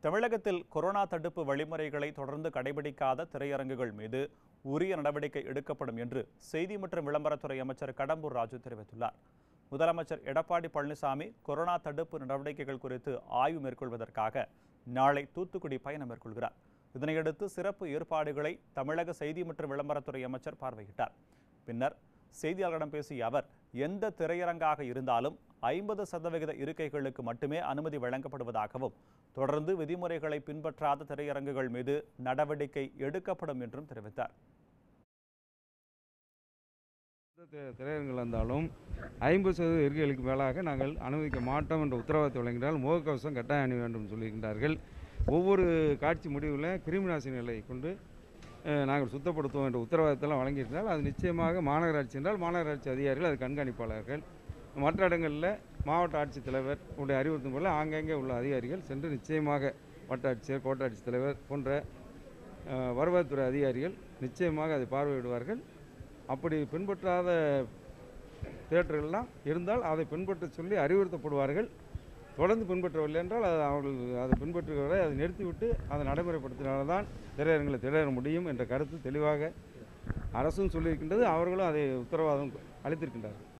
தமிழகத்தில் கொரோனா தடுப்பு வழிமுறைகளை தொடர்ந்து கடைபிடிக்காத திரையரங்குகள் மீது உரிய நடவடிக்கை எடுக்கப்படும் என்று செய்தி மற்றும் விளம்பரத்துறை அமைச்சர் கடம்பூர் ராஜு தெரிவித்துள்ளார் முதலமைச்சர் எடப்பாடி பழனிசாமி கொரோனா தடுப்பு நடவடிக்கைகள் குறித்து ஆய்வு மேற்கொள்வதற்காக நாளை தூத்துக்குடி பயணம் மேற்கொள்கிறார் இதனையடுத்து சிறப்பு ஏற்பாடுகளை தமிழக செய்தி மற்றும் விளம்பரத்துறை அமைச்சர் பார்வையிட்டார் பின்னர் செய்தியாளர்களிடம் பேசிய அவர் எந்த திரையரங்காக இருந்தாலும் ஐம்பது சதவிகித இருக்கைகளுக்கு மட்டுமே அனுமதி வழங்கப்படுவதாகவும் தொடர்ந்து விதிமுறைகளை பின்பற்றாத திரையரங்குகள் மீது நடவடிக்கை எடுக்கப்படும் என்றும் தெரிவித்தார் எந்த தி- திரையரங்குகள் இருந்தாலும் ஐம்பது சதவீத இருக்கைகளுக்கு மேலாக நாங்கள் அனுமதிக்க மாட்டோம் என்ற உத்தரவாதத்தை வழங்கினால் முகக்கவசம் கட்டாயம் அணிய வேண்டும் சொல்லியிருக்கின்றார்கள் ஒவ்வொரு காட்சி முடிவில் கிருமி நாசினிகளை கொண்டு அஹ், நாங்கள் சுத்தப்படுத்துவோம் என்ற உத்தரவாதத்தெல்லாம் வழங்கியிருந்தால் அது நிச்சயமாக மாநகராட்சி என்றால் மாநகராட்சி அதிகாரிகள் அது கண்காணிப்பாளர்கள் மற்ற இடங்களில் மாவட்ட ஆட்சித்தலைவர் உடைய அறிவுறுத்தும் போல ஆங்காங்கே உள்ள அதிகாரிகள் சென்று நிச்சயமாக வட்டாட்சியர் கோட்டாட்சித் தலைவர் போன்ற அஹ், வருவாய்த்துறை அதிகாரிகள் நிச்சயமாக அதை பார்வையிடுவார்கள் அப்படி பின்பற்றாத தியேட்டர்கள்லாம் இருந்தால் அதை பின்பற்ற சொல்லி அறிவுறுத்தப்படுவார்கள் தொடர்ந்து பின்பற்றவில்லை என்றால் அது அவர்கள் அதை பின்பற்றுகிறவரை அதை நிறுத்திவிட்டு அதை நடைமுறைப்படுத்தினால்தான் திரையரங்களை திரையர முடியும் என்ற கருத்து தெளிவாக அரசும் சொல்லியிருக்கின்றது அவர்களும் அதை உத்தரவாதம் அளித்திருக்கின்றார்கள்